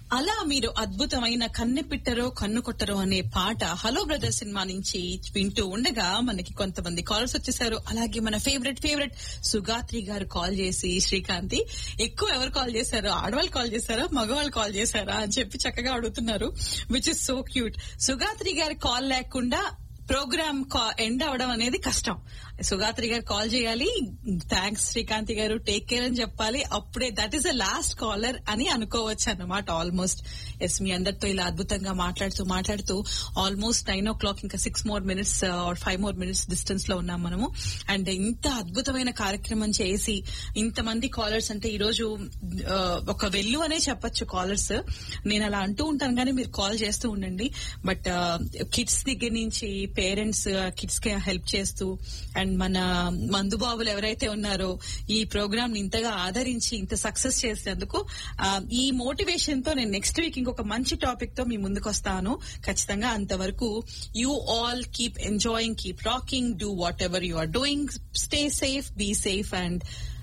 అలా మీరు అద్భుతమైన కన్నె పిట్టరో కన్ను కొట్టరో అనే పాట హలో బ్రదర్ సినిమా నుంచి వింటూ ఉండగా మనకి కొంతమంది కాల్స్ వచ్చేసారు అలాగే మన ఫేవరెట్ ఫేవరెట్ సుగాత్రి గారు కాల్ చేసి శ్రీకాంతి ఎక్కువ ఎవరు కాల్ చేశారు ఆడవాళ్ళు కాల్ చేశారా మగవాళ్ళు కాల్ చేశారా అని చెప్పి చక్కగా అడుగుతున్నారు which is so cute Sugathri గారి కాల్ లేకుండా ప్రోగ్రామ్ ఎండ్ అవడం అనేది కష్టం సుగాత్రి గారు కాల్ చేయాలి థ్యాంక్స్ శ్రీకాంతి గారు టేక్ కేర్ అని చెప్పాలి అప్పుడే that is the last caller అని అనుకోవచ్చు అన్నమాట ఆల్మోస్ట్ ఎస్ మీ అందరితో ఇలా అద్భుతంగా మాట్లాడుతూ మాట్లాడుతూ ఆల్మోస్ట్ నైన్ ఓ క్లాక్ ఇంకా six more minutes or five more minutes distance లో ఉన్నాం మనము అండ్ ఇంత అద్భుతమైన కార్యక్రమం చేసి ఇంతమంది కాలర్స్ అంటే ఈ రోజు ఆ, ఒక వెల్లు అనే చెప్పొచ్చు కాలర్స్ నేను అలా అంటూ ఉంటాను కానీ మీరు కాల్ చేస్తూ ఉండండి బట్ కిడ్స్ దగ్గర నుంచి పేరెంట్స్ కిడ్స్ కి హెల్ప్ చేస్తూ అండ్ మన మందుబాబులు ఎవరైతే ఉన్నారో ఈ ప్రోగ్రామ్ ని ఇంతగా ఆదరించి ఇంత సక్సెస్ చేసినందుకు ఆ, ఈ మోటివేషన్ తో నేను నెక్స్ట్ వీక్ ఇంకొక మంచి టాపిక్ తో మీ ముందుకు వస్తాను ఖచ్చితంగా అంతవరకు you all keep enjoying keep rocking do whatever you are doing stay safe be safe and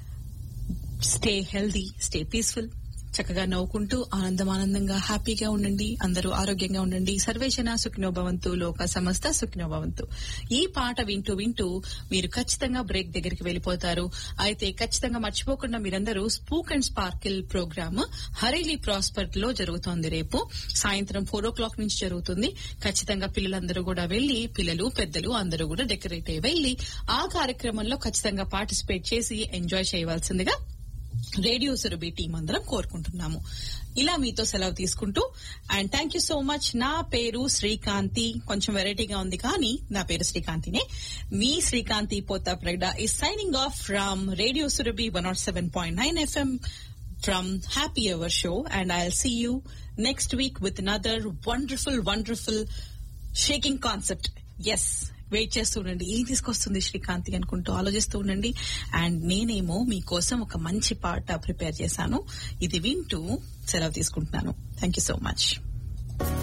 stay healthy stay peaceful చక్కగా నవ్వుకుంటూ ఆనందం ఆనందంగా హ్యాపీగా ఉండండి అందరూ ఆరోగ్యంగా ఉండండి సర్వేశన సుఖినో భవంతు లోక సమస్త సుఖినో భవంతు ఈ పాట వింటూ వింటూ మీరు ఖచ్చితంగా బ్రేక్ దగ్గరికి వెళ్ళిపోతారు అయితే ఖచ్చితంగా మర్చిపోకుండా మీరందరూ స్పూక్ అండ్ స్పార్కిల్ ప్రోగ్రామ్ హరేలీ ప్రాస్పర్ట్ లో జరుగుతోంది రేపు సాయంత్రం ఫోర్ ఓ క్లాక్ నుంచి జరుగుతుంది ఖచ్చితంగా పిల్లలందరూ కూడా వెళ్లి పిల్లలు పెద్దలు అందరూ కూడా డెకరేట్ అయ్యి వెళ్లి ఆ కార్యక్రమంలో ఖచ్చితంగా పార్టిసిపేట్ చేసి ఎంజాయ్ చేయవలసిందిగా రేడియో సురభి టీం అందరం కోరుకుంటున్నాము ఇలా మీతో సెలవు తీసుకుంటూ and thank you so much నా పేరు శ్రీకాంతి కొంచెం వెరైటీగా ఉంది కానీ నా పేరు శ్రీకాంతినే మీ శ్రీకాంతి పోతాప్రగడ ఈ signing off from radio Surabhi one naught seven point nine FM from Happy Hour Show and I'll see you next week with another wonderful, wonderful shaking concept. Yes. Wait చేస్తూ ఉండండి ఏం తీసుకొస్తుంది శ్రీకాంతి అనుకుంటూ ఆలోచిస్తూ ఉండండి అండ్ నేనేమో మీకోసం ఒక మంచి పాట ప్రిపేర్ చేశాను ఇది వింటూ సెలవు తీసుకుంటున్నాను థ్యాంక్ యూ సో మచ్